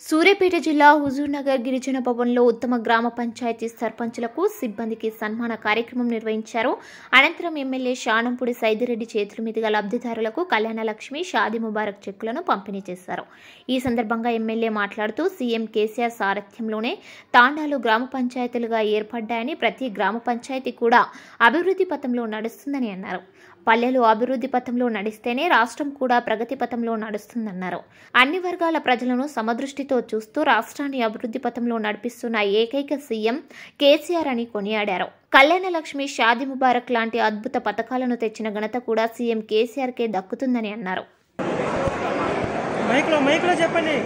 సూర్యాపేట జిల్లా హుజూర్నగర్ గిరిజన భవన్లో ఉత్తమ గ్రామ పంచాయతీ సర్పంచులకు సిబ్బందికి సన్మాన కార్యక్రమం నిర్వహించారు అనంతరం ఎమ్మెల్యే షానంపూడి సైదిరెడ్డి చేతుల మీదుగా లబ్ధిదారులకు కళ్యాణలక్ష్మి షాది ముబారక్ చెక్కులను పంపిణీ చేశారు ఈ సందర్భంగా ఎమ్మెల్యే మాట్లాడుతూ సీఎం కేసీఆర్ సారథ్యంలోనే తాండాలు గ్రామ పంచాయతీలుగా ఏర్పడ్డాయని ప్రతి గ్రామ పంచాయతీ కూడా అభివృద్ధి పథంలో నడుస్తుందని అన్నారు పల్లెలు అభివృద్ధి పథంలో నడిస్తేనే రాష్ట్రం కూడా ప్రగతి పథంలో నడుస్తుందన్నారు అన్ని వర్గాల ప్రజలను సమదృష్టితో చూస్తూ రాష్ట్రాన్ని అభివృద్ధి పథంలో నడిపిస్తున్న ఏకైక సీఎం కేసీఆర్ అని కొనియాడారు కళ్యాణ లక్ష్మి షాది ముబారక్ లాంటి అద్భుత పథకాలను తెచ్చిన ఘనత కూడా సీఎం కేసీఆర్కే దక్కుతుందని అన్నారు మైక్లో మైక్లో చెప్పండి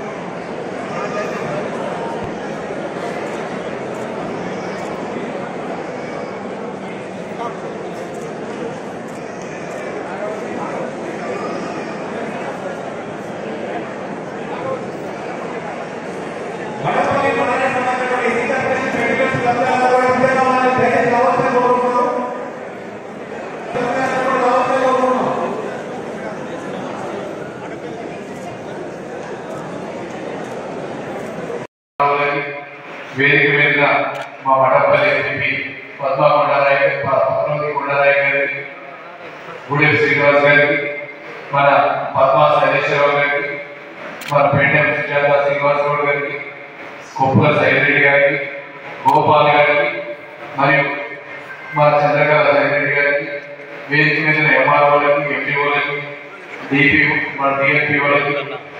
రావులని వేదిక మీద మా వడపల్లి ఎంపీ పద్మా కొండారాయ్ పద్మావతి కొండారాయ్ గారికి గూడెం శ్రీనివాస్ గారికి మన పద్మా శైలేశ్వరరావు గారికి మన పెండెం సుజాత శ్రీనివాస్ గౌడ్ గారికి కొప్పుల సైరెడ్డి గారికి గోపాల్ గారికి మరియు మన చంద్రకళ సైరెడ్డి గారికి వేదిక మీద ఎంఆర్ఓలకి ఎంపీఓలకి డిపి మన డిఎంపీ వాళ్ళకి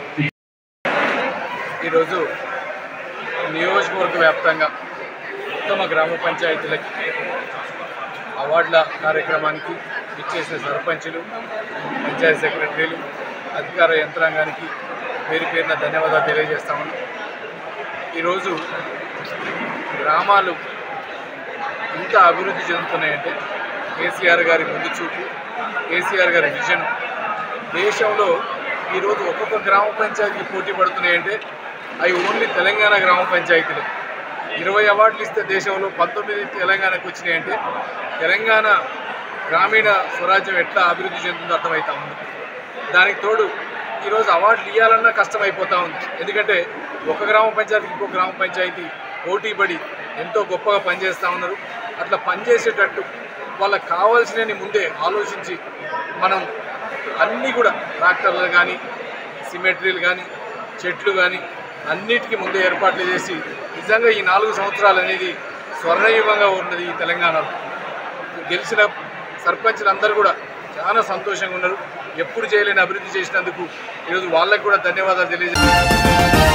ఈరోజు నియోజకవర్గ వ్యాప్తంగా ఉత్తమ గ్రామ పంచాయతీలకి అవార్డుల కార్యక్రమానికి ఇచ్చేసిన సర్పంచులు పంచాయతీ సెక్రటరీలు అధికార యంత్రాంగానికి పేరు పేరున ధన్యవాదాలు తెలియజేస్తామని ఈరోజు గ్రామాలు ఇంత అభివృద్ధి చెందుతున్నాయంటే కేసీఆర్ గారి ముందు చూపు కేసీఆర్ గారి విజన్ దేశంలో ఈరోజు ఒక్కొక్క గ్రామ పంచాయతీ పోటీ పడుతున్నాయంటే అవి ఓన్లీ తెలంగాణ గ్రామ పంచాయతీలు ఇరవై అవార్డులు ఇస్తే దేశంలో పంతొమ్మిది తెలంగాణకు వచ్చినాయంటే తెలంగాణ గ్రామీణ స్వరాజ్యం ఎట్లా అభివృద్ధి చెందుతుందో అర్థమవుతా ఉంది దానికి తోడు ఈరోజు అవార్డులు ఇవ్వాలన్నా కష్టమైపోతా ఉంది ఎందుకంటే ఒక గ్రామ పంచాయతీకి ఇంకో గ్రామ పంచాయతీ పోటీ పడి ఎంతో గొప్పగా పనిచేస్తూ ఉన్నారు అట్లా పనిచేసేటట్టు వాళ్ళకి కావాల్సినవి ముందే ఆలోచించి మనం అన్నీ కూడా ట్రాక్టర్లు కానీ సిమెట్రీలు కానీ చెట్లు కానీ అన్నిటికీ ముందే ఏర్పాట్లు చేసి నిజంగా ఈ నాలుగు సంవత్సరాలు అనేది స్వర్ణయుగంగా ఉన్నది ఈ తెలంగాణలో గెలిచిన సర్పంచులందరూ కూడా చాలా సంతోషంగా ఉన్నారు ఎప్పుడు చేయలేని అభివృద్ధి చేసినందుకు ఈరోజు వాళ్ళకు కూడా ధన్యవాదాలు తెలియజేస్తారు